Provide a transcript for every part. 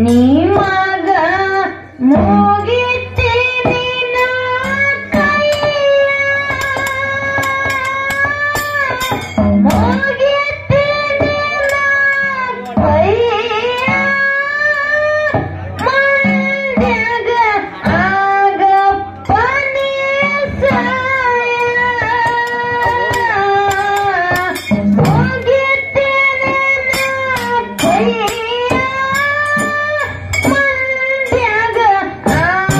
ನಿಮಗ ಮುಗಿತೀನಿ ನಾ ಕೈಯ ಮುಗಿತೀನಿ ನಾ ಕೈಯ ಮಂಡ್ಯಾಗ ಆಗಪ್ಪ ನೀಸಾಯ. ಮುಗಿತೀನಿ ನಾ ಕೈಯ ಮಂಡ್ಯಾಗ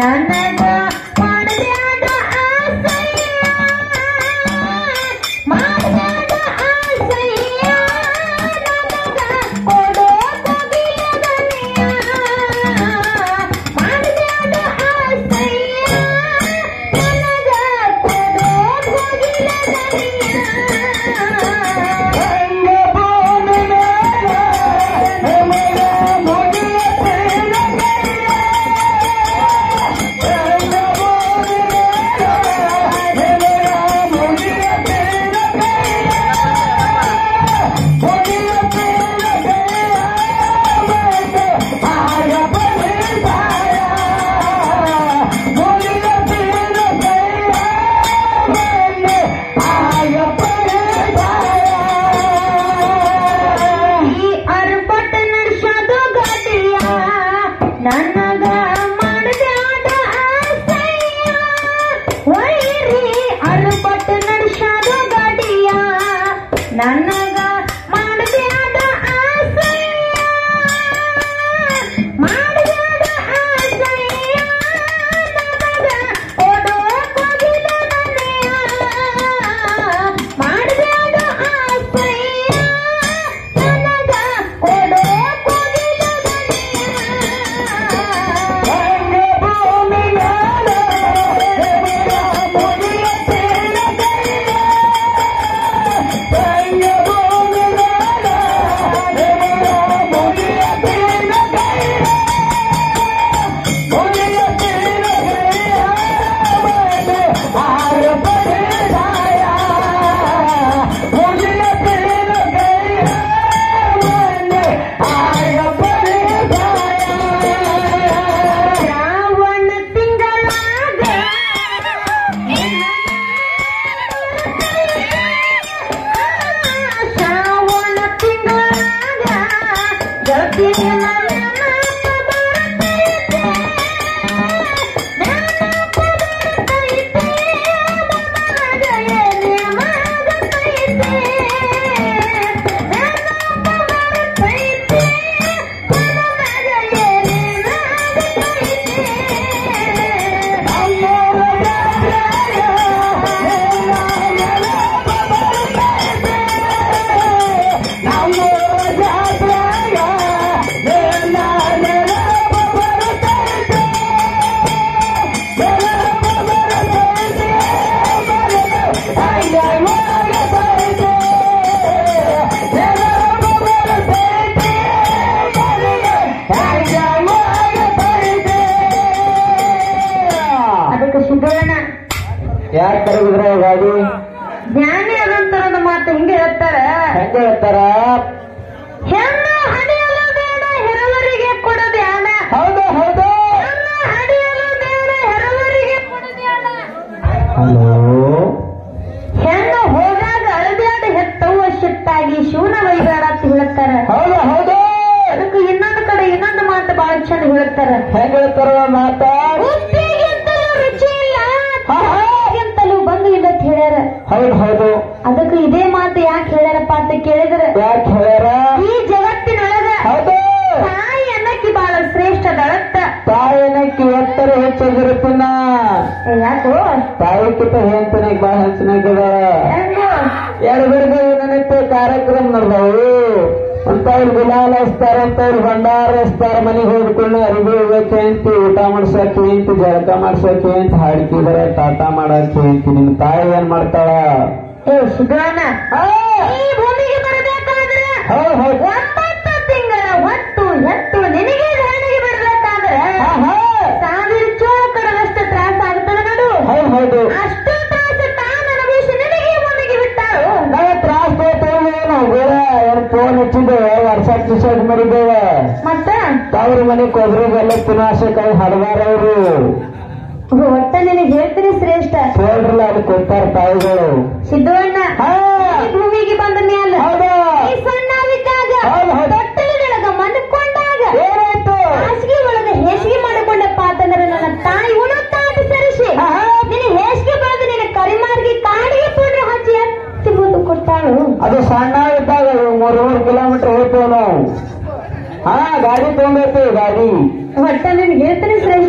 ನನಗ ಮಾಡಬ್ಯಾಡ ಆಸಯ್ಯ ಮಾಡಬ್ಯಾಡ ಆಸಯ್ಯ ನನಗ ಕೊಡೋ ಕೋಗಿಲದನಿಯ ಮಾಡಬ್ಯಾಡ ಆಸಯ್ಯ ನನಗ ಕೊಡೋ ಕೋಗಿಲದನಿಯ ಈ ಅರ್ಬಟ್ ನಡ್ಸೋದು ಗಾಡಿಯ ನನಗ ಮಾಡಬ್ಯಾಡ ಆಸಯ್ಯ ವೈರಿ ಅರ್ಬಟ್ ನಡ್ಸೋದು ಗಾಡಿಯ ನನಗ ಮಾಡಬ್ಯಾಡ ಆಸಯ್ಯ ಮಾಡಬ್ಯಾಡ ಆಸಯ್ಯ ನನಗ ಕೊಡೋ ಕೊಗಿಲ ನನಯ ಮಾಡಬ್ಯಾಡ ಆಸಯ್ಯ ನನಗ ಕೊಡೋ ಕೊಗಿಲ ಶ್ರಾವಣ ತಿಂಗಳಾಗ ಶ್ರಾವಣ ತಿಂಗಳಾಗ ಗೆಳತಿಯ ನೆನಪ ಬರ್ತೈತೆ. ನೆನಪ ಬರ್ತೈತೆ. ಮನದಾಗ ಏನೇನಾಗತೈತೆ. ನೆನಪ ಬರ್ತೈತೆ. ಮನದಾಗ ಅದಕ್ಕೆ ಸಿದ್ದಣ್ಣ ಯಾಕೆ ಕರೆದಿದ್ರ ಗಾಡಿ ಜ್ಞಾನಿ ಅದಂತರದ ಮಾತು ಹಿಂಗೆ ಹೇಳ್ತಾರ ಹೆಂಗ ಹೇಳ್ತಾರ ಹೆಣ್ಣು ಹಡಿಯಲು ಬೇಡ ಹೆರವರಿಗೆ ಕೊಡಬೇಡ ಹೌದು ಹೌದು ಹೆಣ್ಣು ಹಡಿಯಲು ಬೇಡ ಹೆರವರಿಗೆ ಕೊಡಬೇಡ ಹಲೋ ಹೆಣ್ಣು ಹೋದಾಗ ಅಳಬೇಡ ಹೆತ್ತವ್ವ ಶಿಟ್ಟಾಗಿ ಶಿವನ ವೈಬೇಡ ಅಂತ ಹೇಳ್ತಾರ ಹೌದು ಹೌದು ಅದಕ್ಕೆ ಇನ್ನೊಂದು ಕಡೆ ಇನ್ನೊಂದು ಮಾತು ಬಹಳ ಚಂದ ಹೇಳ್ತಾರ ಹೆಂಗ ಹೇಳ್ತಾರ ಮಾತ ಉಪ್ಪಿಗಿಂತಲೂ ರುಚಿ ಇಲ್ಲ ಹಾ, ಹಾ. ಗಿಂತಲೂ ಬಂದು ಇಲ್ಲ ಅಂತ ಹೇಳ್ಯಾರ ಹೌದು ಹೌದು ಅದಕ್ಕೆ ಇದೇ ಮಾತು ಯಾಕೆ ಹೇಳ್ಯಾರಪ್ಪ ಅಂತ ಕೇಳಿದ್ರೆ ಯಾಕೆ ಹೇಳ್ಯಾರ ಈ ಜಗತ್ತಿನೊಳಗ ಹೌದು ತಾಯಿ ಅನ್ನಕ್ಕೆ ಬಹಳ ಶ್ರೇಷ್ಠ ದಳತ್ತ ತಾಯಿನಕ್ಕೆ ಎತ್ತರ ಹೆಚ್ಚಾಗಿರುತ್ತಿನ ಯಾಕೋ ತಾಯಿಕಿತ ಹೇಳ್ತಾನೆ ಬಹಳ ಹೆಚ್ಚಿನಾಗ್ಯದ ಹೆಂಗೋ ಎರಡರಿಗೆ ಏನೈತೆ ಕಾರ್ಯಕ್ರಮ ನಡೆದವು ಅಂತವ್ರು ಗುಲಾಲ್ ಹಚ್ತಾರ ಅಂತವ್ರು ಭಂಡಾರ ಹಚ್ತಾರ ಮನೆಗೆ ಹೋಗ್ಕೊಂಡು ಅರಿವಿ ಹೋಗಕ್ಕೆ ಅಂತ ಊಟ ಮಾಡ್ಸಕ್ಕೆ ಅಂತ ಜಳಕ ಮಾಡ್ಸಕ್ಕೆ ಅಂತ ಹಾಡ್ಕಿದಾರ ಟಾಟಾ ಮಾಡಕ್ಕೆ ಅಂತ ನಿಮ್ ತಾಯಿ ಏನ್ ಮಾಡ್ತಾಳ ಏ ಸಿದ್ದಣ್ಣ ಆ, ಈ ಭೂಮಿಗೆ ಬರಬೇಕಾದ್ರೆ ಹೌದ್ ಹೌದ್ ಒಂಬತ್ತು ತಿಂಗಳ ಹೊತ್ತು ಹೆತ್ತು ನಿನಗೆ ಧರಣಿಗೆ ಬಿಡ್ಬೇಕಾದ್ರೆ ಹಾ, ಹಾ. ಸಾವಿರ ಚೋಳ ಕಡದಷ್ಟು ತ್ರಾಸ ಆಗ್ತದೆ ನೋಡು ಹೌದ್ ಹೌದು ಅಷ್ಟು ತ್ರಾಸ ತಾನು ಅನುಭವಿಸಿ ನಿನಗೆ ಈ ಭೂಮಿಗೆ ಬಿಟ್ಟಾಳು ನಾವೇ ತ್ರಾಸ್ ತೋತೇವೆ ನಾವು ಬೇರೆ ಏನು ಫೋನ್ ಹಚ್ಚಿದ್ದೇವೆ ವಾಟ್ಸಪ್ ಮೆಸೇಜ್ ಮಾಡಿದ್ದೇವೆ ಮತ್ತ ತವ್ರ ಮನೆ ಕೊಬ್ಬರಿ ಬೆಲ್ಲ ತಿನ್ನಾಸಕ್ಕಾಗಿ ಹಡದಾರ ಅವರು ಒಟ್ಟ ನಿನಗೆ ಹೇಳ್ತೀನಿ ಶ್ರೇಷ್ಠ ಹೇಳ್ರಲ್ಲ ಅದು ಕೊಡ್ತಾರ ತಾಯಿಗಳು ಸಿದ್ದಣ್ಣ ಹಾ. ಈ ಭೂಮಿಗೆ ಬಂದ ಮ್ಯಾಲ ಹೌದು ಈ ಸಣ್ಣವಿದ್ದಾಗ ಹೌದು, ಹೌದು. ತೊಟ್ಟಲದೊಳಗ ಮನ್ಕೊಂಡಾಗ ಏನಾಯ್ತು ಹಾಸಿಗೆ ಒಳಗ ಹೇಸಿಗೆ ಮಾಡಿಕೊಂಡಪ್ಪ ಅಂತಂದ್ರೆ ನನ್ನ ತಾಯಿ ಉಣತ್ತಾಟ ಸರಿಸಿ ಆಹಾ. ನಿನ್ನ ಹೇಸಿಗೆ ಬಂದು ನಿನ್ನ ಕರಿಮಾರ್ಗಿ ಕಾಡಿಗೆ ಪುಡ್ರೆ ಹಚ್ಚಿ ಎತ್ತಿ ಮುಂದೆ ಕೊಟ್ಟಾಳು ಅದು ಸಣ್ಣ ಇದ್ದಾಗ ಮೂರ್ ಮೂರು ಕಿಲೋಮೀಟರ್ ಹೋಗ್ತೇವೆ ನಾವು ಹಾ ಗಾಡಿ ತಗೊಂಡೈತಿ ಗಾಡಿ ಒಟ್ಟ ನಿನ್ಗೆ ಹೇಳ್ತೀನಿ ಶ್ರೇಷ್ಠ ಏನ್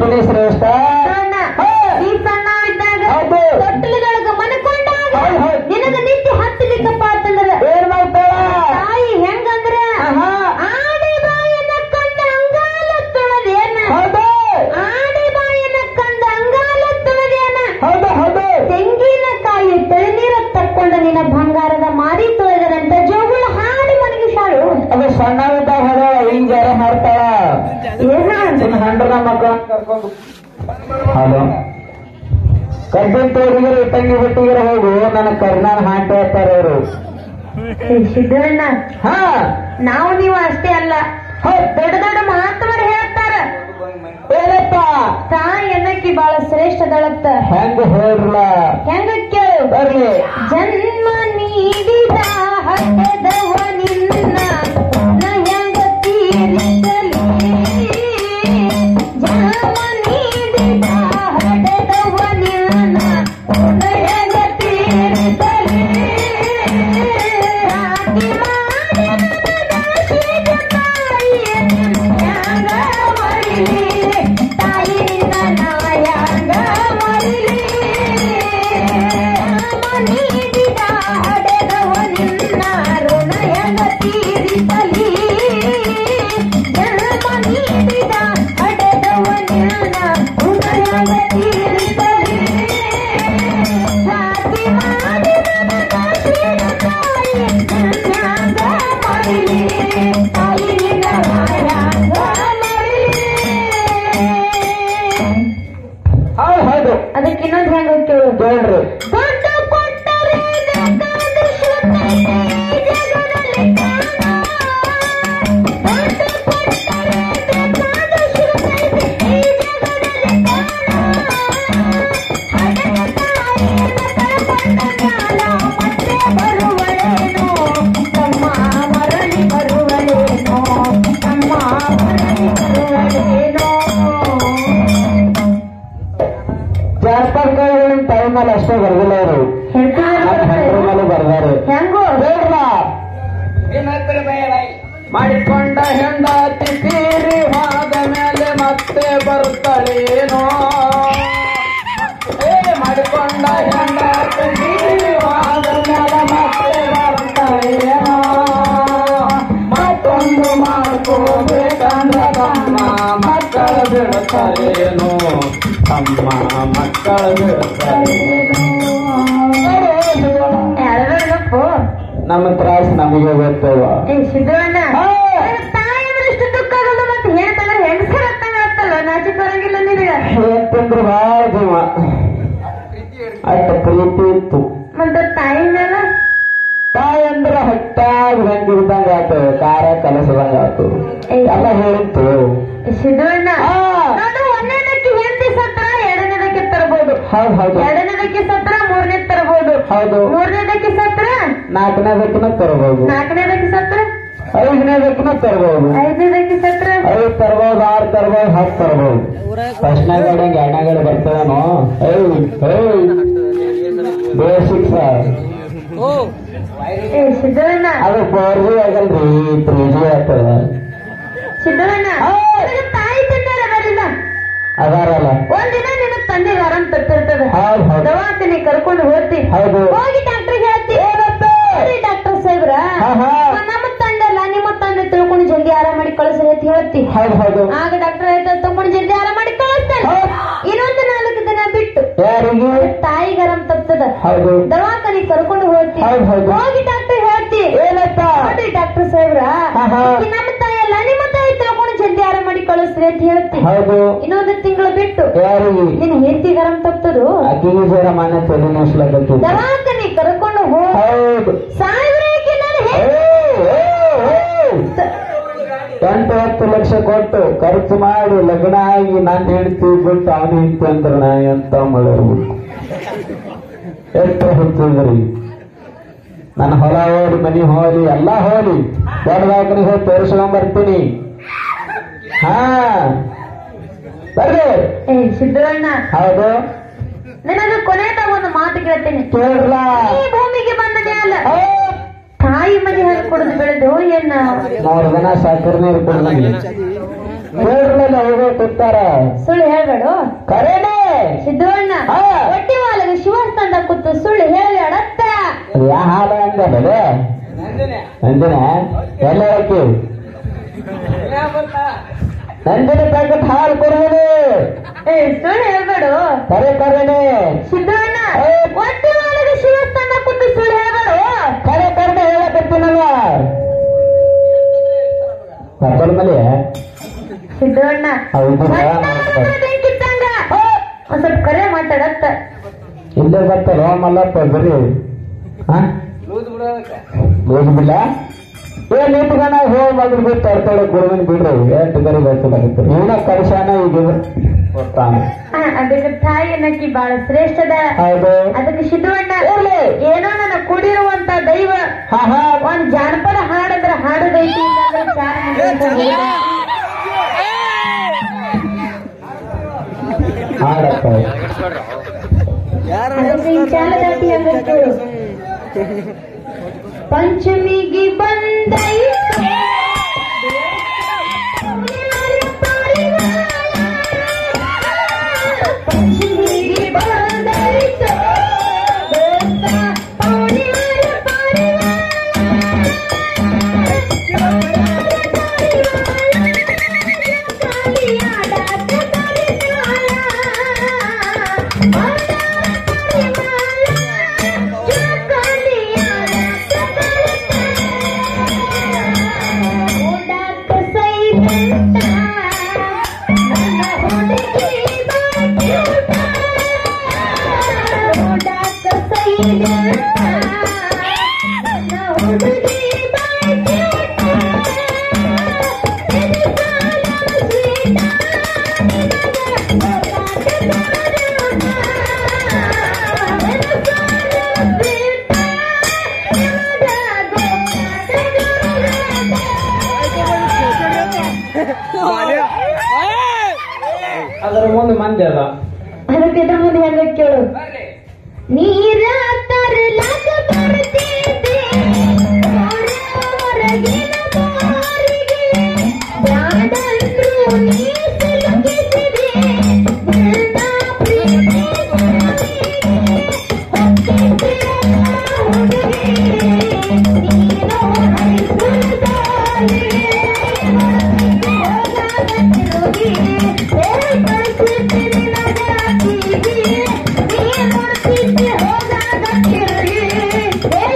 ನೀ ಶ್ರೇಷ್ಠ ಸಣ್ಣ ಹಾ. ನೀ ಸಣ್ಣ ಇದ್ದಾಗ ಹೌದು. ತೊಟ್ಟಲುಗಳಿಗೆ ಮನಕೊಂಡಾಗ ಹೌದು, ಹೌದು. ನಿನಗ ನಿತ್ಯ ಹತ್ತಲಿಕ್ಕಪ್ಪ ಅಂತಂದ್ರ ಏನ್ ಮಾಡ್ತಾಳ ತಾಯಿ ಹೆಂಗಂದ್ರ ಆಹಾ. ಆಡಿ ಬಾಯನ್ನ ಕಂದ ಅಂಗಾಲ ತುಳದೇನ ಹೌದು ಆಡಿ ಬಾಯನ್ನ ಕಂದ ಅಂಗಾಲ ತುಳದೇನ ಹೌದು ಹೌದು ತೆಂಗಿನಕಾಯಿ ತಳಿನೀರ ತಕ್ಕೊಂಡ ನಿನ್ನ ಬಂಗಾರದ ಮಾರಿ ತೊಳೆದರಂತ ಜೋಗುಳ ಹಾಡಿ ಮನಗಿಸಾಳು ಅದು ಸಣ್ಣವಿದ್ದಾಗ ಹೋದ ಹಿಂಗ್ ಜರ ಮಾಡ್ತಾಳ ಏನ ನಿನ್ನ ಹಂಡ್ರ ಮಕ್ಕಳ ಕರ್ಕೊಂಡು ಹಲೋ ಕಬ್ಬಿನ ತೋರಿಗರ ಇಟ್ಟಂಗಿ ಬಿಟ್ಟಿಗರ ಹೋಗು ನನ್ನ ಕರ್ನಾಡ ಹಾಂಟಿ ಹೇಳ್ತಾರ ಅವರು ಸಿದ್ದಣ್ಣ ಹಾ ನಾವು ನೀವು ಅಷ್ಟೇ ಅಲ್ಲ ದೊಡ್ಡ ದೊಡ್ಡ ಮಹಾತ್ಮರು ಹೇಳ್ತಾರ ಏನಪ್ಪ ತಾಯಿ ಅನ್ನಕ್ಕೆ ಬಹಳ ಶ್ರೇಷ್ಠದಳತ್ತ ಹೆಂಗ ಹೇಳ್ರಲ್ಲ ಹೆಂಗ ಕೇಳು ಬರ್ಲಿ ಜನ್ಮ ನೀಡಿದ ಹಟ್ಟದವ ನಿನ್ನ ನ ಹೆಂಗ ತೀರಿಸಲಿ ಜನ್ಮ ನೀಡಿದ ಹಟ್ಟದವ ನಿನ್ನ ನ ಹೆಂಗ ತೀರಿಸಲಿ ರಾಗಿ ಮಾಡಿದ ದಾಸಿಯ ತಾಯಿಯ ನ್ಯಾಗ ಮರಿಲಿ ತಾಯಿಯಿಂದ ನಾಯಾಂಗ ಮರಿಲಿ ನೀಡಿದ ಹಡೆದವ ನಿನ್ನ ಋಣಯಂಗ ತೀರಿಸಲಿ ಜನ್ಮ ನೀಡಿದ ಹಡೆದವ ನಿನ್ನ ಋಣಯಂಗ ತೀರಿಸಲಿ ಜಾತಿ ಮಾಡಿದ ದಾಸಿಯ ತಾಯಿ ನ್ಯಾಗ ಮರಿಲಿ ತಾಯಿಯಿಂದ ನಾಯಾಂಗ ಮರಿಲಿ ಹೌದು ಹೌದು ಅದಕ್ಕೆ ಇನ್ನೊಂದು ಹೆಂಗ ಕೇಳು ಕೇಳ್ರಿ ದುಡ್ಡು ಕೊಟ್ಟರೆ ಬೇಕಾದ ಶುದ್ಧತೆ ಈ ಜಗದಲ್ಲಿ ಕಾಣ. ದುಡ್ಡು ಕೊಟ್ಟರೆ ಬೇಕಾದ ಶುದ್ಧತೆ ಈ ಜಗದಲ್ಲಿ ಕಾಣ. ಹಡೆದ ತಾಯಿಯನ್ನು ಕಳ್ಕೊಂಡ ಜ್ಞಾನ ಮತ್ತೆ ಬರುವಳೇನೋ ತಮ್ಮ ಮರಳಿ ಬರುವಳೇನೋ ತಮ್ಮ ಮರಳಿ ಬರುವಳೇನೋ ಜಾನಪದ ಕಳೆಗಳಿನ ಟೈಮ್ ಅಲ್ಲಿ ಅಷ್ಟೇ ಬರ್ದಿಲ್ಲ ಅವರು ನನ್ನ ಹೆಂಡ್ರ ಮೇಲೆ ಬರ್ದಾರೆ ಹೆಂಗೋ ಹೇಳ್ರ ಮಾಡಿಕೊಂಡ ಹೆಂಡತಿ ತೀರಿ ಹೋದ ಮೇಲೆ ಮತ್ತೆ ಬರ್ತಾಳೇನೋ ಏ ಮಾಡಿಕೊಂಡ ಹೆಂಡತಿ ತೀರಿ ಹೋದ ಮೇಲೆ ಮತ್ತೆ ಬರ್ತಾಳೇನೋ ಮತ್ತೊಂದು ಮಾಡ್ಕೋಬೇಕಂದ್ರ ತಮ್ಮ ಮಕ್ಕಳ ಬಿಡ್ತಾರೇನೋ ತಮ್ಮ ಮಕ್ಕಳ ಬಿಡ್ತಾರೇನೋ ಯಾರಪ್ಪ ನಮ್ಮ ತ್ರಾಸ ನಮಗೆ ಗೊತ್ತವ ಏ ಸಿದ್ದಣ್ಣ ಹಾ. ತಾಯಿ ಅಂದ್ರೆ ಇಷ್ಟು ದುಃಖ ಆಗಲ್ಲ ಮತ್ತೆ ಹೇಳ್ತಂದ್ರೆ ಹೆಂಗಸರ ಅರ್ಥಂಗ ಆಗ್ತಲ್ಲ ನಾಚಿಕ್ ಬರಂಗಿಲ್ಲ ನಿನಗ ಹೇಳ್ತಂದ್ರೆ ಬಹಳ ಜೀವ ಅಟ್ಟ ಪ್ರೀತಿ ಇತ್ತು ಮತ್ತೆ ತಾಯಿ ಮೇಲೆ ತಾಯಿ ಅಂದ್ರ ಹೊಟ್ಟಾಗ ಹೆಂಗಿದ್ದಂಗ ಆತು ಕಾರ ಕಲಸದಂಗ ಆತು ಎಲ್ಲ ಹೇಳಿತ್ತು ಸಿದ್ದಣ್ಣ ಹಾ. ನಾನು ಒಂದನೇದಕ್ಕೆ ಹೆಂಡತಿ ಸತ್ರ ಎರಡನೇದಕ್ಕೆ ತರಬಹುದು ಹೌದು ಹೌದು ಎರಡನೇದಕ್ಕೆ ಸತ್ರ ಮೂರನೇ ತರಬಹುದು ಹೌದು ಮೂರನೇದಕ್ಕೆ ಸತ್ರ ನಾಲ್ಕನೇದಕ್ಕಿನ ತರಬಹುದು ನಾಲ್ಕನೇದಕ್ಕೆ ಸತ್ರ ಐದನೇದಕ್ಕಿನ ತರಬಹುದು ಐದನೇದಕ್ಕೆ ಸತ್ರ ಐದು ತರಬಹುದು ಆರು ತರಬಹುದು ಹತ್ತು ತರಬಹುದು ಫಸ್ಟ್ನೇ ಗಾಡಿ ಹಂಗೆ ಎರಡನೇ ಗಾಡಿ ಬರ್ತದೇನೋ ಐ ಐ ಬೇಸಿಕ್ ಸರ್ ಏ ಸಿದ್ದಣ್ಣ ಅದು ಫೋರ್ ಜಿ ಆಗಲ್ರಿ ತ್ರೀ ಜಿ ಆಗ್ತದ ಸಿದ್ದಣ್ಣ ಹಾ. ನಿನಗೆ ತಾಯಿ ತಂದೆಯರ ಬರಲಿಲ್ಲ ಅದಾರಲ್ಲ ಒಂದಿನ ನಿನ್ನ ತಂದೆ ಆರಾಮ್ ತಪ್ಪಿರ್ತದೆ ಹೌದು ಹೌದು ದವಾಖಾನೆ ಕರ್ಕೊಂಡು ಹೋಗ್ತಿ ಹೌದು ಹೋಗಿ ಡಾಕ್ಟರ್ ಹೇಳ್ತಿ ಡಾಕ್ಟರ್ ಸಾಹೇಬ್ರ ಹಾ, ಹಾ. ನಮ್ಮ ತಂದೆ ಅಲ್ಲ ನಿಮ್ಮ ತಂದೆ ತಿಳ್ಕೊಂಡು ಜಲ್ದಿ ಆರಾಮ್ ಮಾಡಿ ಕಳಿಸ್ರಿ ಅಂತ ಹೇಳ್ತಿ ಹೌದು ಹೌದು ಆಗ ಡಾಕ್ಟರ್ ಹೇಳ್ತಾರೆ ತಗೊಂಡು ಜಲ್ದಿ ಆರಾಮ್ ಮಾಡಿ ಕಳಿಸ್ತಾನೆ ಹೌದು. ಇನ್ನೊಂದು ನಾಲ್ಕು ದಿನ ಬಿಟ್ಟು ಯಾರಿಗೆ ತಾಯಿಗೆ ಆರಾಮ್ ತಪ್ತದ ಹೌದು ದವಾಖಾನೆ ಕರ್ಕೊಂಡು ಹೋಗ್ತಿ ಹೌದು, ಹೌದು. ಹೋಗಿ ಡಾಕ್ಟರ್ ಹೇಳ್ತಿ ಏನಪ್ಪ ನೋಡ್ರಿ ಡಾಕ್ಟರ್ ಸಾಹೇಬ್ರ ಹಾ, ಹಾ. ಈಕಿ ನಮ್ಮ ತಾಯಿ ಅಲ್ಲ ನಿಮ್ಮ ತಾಯಿ ತಿಳ್ಕೊಂಡು ಜಲ್ದಿ ಆರಾಮ್ ಮಾಡಿ ಕಳಿಸ್ರಿ ಅಂತ ಹೇಳ್ತಿ ಹೌದು ಇನ್ನೊಂದು ತಿಂಗಳು ಬಿಟ್ಟು ಯಾರಿಗೆ ನಿನ್ ಹೆಂಡತಿ ಆರಾಮ್ ತಪ್ತದು ಅಕ್ಕಿಗೆ ಜರ ಮನೆ ತಲೆ ನೋಸ್ಲಕತ್ತಿ ದವಾಖಾನೆ ಕರ್ಕೊಂಡು ಹೋಗ್ ಹೌದು ಸಾವಿರಕ್ಕೆ ನಾನು ಏ, ಏ, ಏ. ಎಂಟು ಹತ್ತು ಲಕ್ಷ ಕೊಟ್ಟು ಖರ್ಚು ಮಾಡಿ ಲಗ್ನ ಆಗಿ ನಾನು ಹೆಂಡ್ತಿ ಬಿಟ್ಟು ಅವನು ಹೆಂಡ್ತಿ ಅಂದ್ರೆ ನಾ ಎಂತ ಮಾಡಿರ್ಬೇಕು ಎಷ್ಟು ಹುಚ್ಚಿದ್ರಿ ನನ್ನ ಹೊಲ ಹೋಲಿ ಮನಿ ಹೋಲಿ ಎಲ್ಲಾ ಹೋಲಿ ದೊಡ್ಡದಾಗ್ರಿ ಹೋಗಿ ತೋರಿಸ್ಕೊಂಡ್ ಬರ್ತೀನಿ ಹಾ ಬರ್ರಿ ಏ ಸಿದ್ದಣ್ಣ ಹೌದು ನಿನಗ ಕೊನೆಯದಾಗ ಒಂದು ಮಾತು ಕೇಳ್ತೀನಿ ಕೇಳ್ರಲ್ಲ ಈ ಭೂಮಿಗೆ ಬಂದ ಮ್ಯಾಲ ಹಾ. ತಾಯಿ ಮನೆ ಹಾಕಿ ಕುಡಿದು ಬೆಳೆದು ಏನ ಮೂರು ದಿನ ಸಕ್ಕರೆ ನೀರು ಕುಡ್ದಂಗೆ ನೋಡ್ರಲ್ಲ ಹೋಗೋ ಕೂತಾರ ಸುಳ್ಳು ಹೇಳ್ಬೇಡ ಕರೇನೆ ಸಿದ್ದಣ್ಣ ಹಾ. ಹೊಟ್ಟೆ ಒಳಗೆ ಶಿವಸ್ತಂದ ಕೂತು ಸುಳ್ಳು ಹೇಳ್ಬೇಡತ್ತ ಯಾ ಹಾಲ ಅಂದಲೆ ನಂದಿನ ಎಲ್ಲ ಹಾಕಿ ನಂದಿನ ಪ್ಯಾಕೆಟ್ ಹಾಲು ಕೊಡುವುದು ಏ ಸುಳ್ಳು ಹೇಳ್ಬೇಡ ಕರೆ ಕರೇನೆ ಸಿದ್ದಣ್ಣ ಹಾ. ಹೊಟ್ಟೆ ಒಳಗೆ ಶಿವಸ್ತಂದ ಕೂತು ಸುಳ್ಳು ಹೇಳ್ಬೇಡ ಕರೆ ಕರ್ನೆ ಹೇಳಕತ್ತೀನಲ್ಲ ಕಬ್ಬಲ್ ಮಲೆ ಸಿದ್ದಣ್ಣ ಹೌದು ಬೆಂಕಿತ್ತಂಗ ಒಂದ್ ಸ್ವಲ್ಪ ಕರೆ ಮಾತಾಡತ್ತ ಇಲ್ಲೇ ಬರ್ತಾರ ಮಲ್ಲಪ್ಪ ಬರ್ರಿ ಹಾ ಲೂಸ್ ಬಿಲ್ಲ ಏ ನಿಂತ್ಕೊಂಡ ಹೋಗಿ ಮಗನ್ ಬಿಟ್ಟು ತಡ್ತಾಳೆ ಗುರುವಿನ ಬಿಡ್ರಿ ಎಷ್ಟು ಗರಿ ಬರ್ತಾಗಿತ್ತು ಇವನ ಕರ್ಶಾನ ಈಗ ಕೊಡ್ತಾನೆ ಆ, ಅದಕ್ಕೆ ತಾಯಿ ಅನ್ನಕ್ಕಿ ಬಹಳ ಶ್ರೇಷ್ಠದ ಹೌದು ಅದಕ್ಕೆ ಸಿದ್ದಣ್ಣ ಇರ್ಲಿ. ಏನೋ ನನ್ನ ಕೂಡಿರುವಂತ ದೈವ ಹಾ ಹಾ ಒಂದ್ ಜಾನಪದ ಹಾಡಂದ್ರ ಹಾಡದೈತಿ ಇಲ್ಲಾಂದ್ರೆ ಚಾರ ಮುಗಿಯೋದು ಹೋಗುದ. ಹಾಡಪ್ಪ ಅದಕ್ಕೆ ಈ ಚಾಲದಾಟಿ ಆಗಬೇಕು ಪಂಚಮಿಗೆ ಬಂದೈತೆ ಪಂಚಮಿಗೆ ಬಂದೈತೆ ದೋಸ್ತ ಪೌರ್ಣಿಮಾರ ಅದರ ಮುಂದೆ ಮಂದಿ ಅದ ಅದಕ್ಕೆ ಇದ್ರ ಮುಂದೆ ಹೆಂಗ ಕೇಳು ನೀರ ತರಲಾಕ ಬರ್ತಿದ್ದೆ ಹೊರಗಿನ ಬಾರಿಗೆ ಬ್ಯಾಡಂದ್ರು ನೀ ಸಿಲುಕಿಸಿದೆ ನನ್ನ ಪ್ರೀತಿ ಹೊತ್ತಿದ್ದೆ ಹುಡುಗಿ ನೀನು ಹರಿಸುತ್ತಾನೆ ಹೋದಾಗ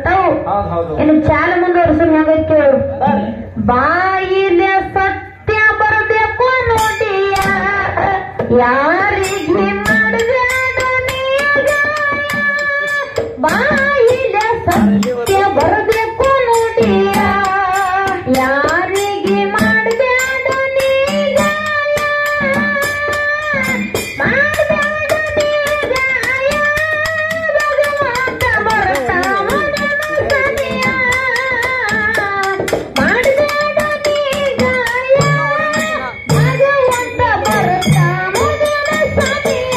ಬರ್ತಾವು ಹೌದ್ ಹೌದು ಇನ್ನು ಚಾಲ ಮುಂದುವರ್ಸನ್ ಹೆಂಗೈತ್ ಕೇಳು ಬರ್ರಿ. ಬಾಯಿಲೆ ಸತ್ಯ ಬರಬೇಕು ನೋಡಿಯ ಯಾರಿಗೆ ಮಾಡಬೇಡ ನೀಗ ಬಾಯಿಲೆ ಸತ್ಯ ಬರಬೇಕು ನೋಡಿಯ ಯಾರಿಗೆ ಮಾಡಬೇಡ ನೀಗ ಮಾಡಬೇಡ ನೀಗ ಭಗವಂತ ಬರ್ತಾವ ಸನಿಯ ಮಾಡಬೇಡ ನೀಗ ಭಗವಂತ ಬರ್ತಾವ ಸನಿಯ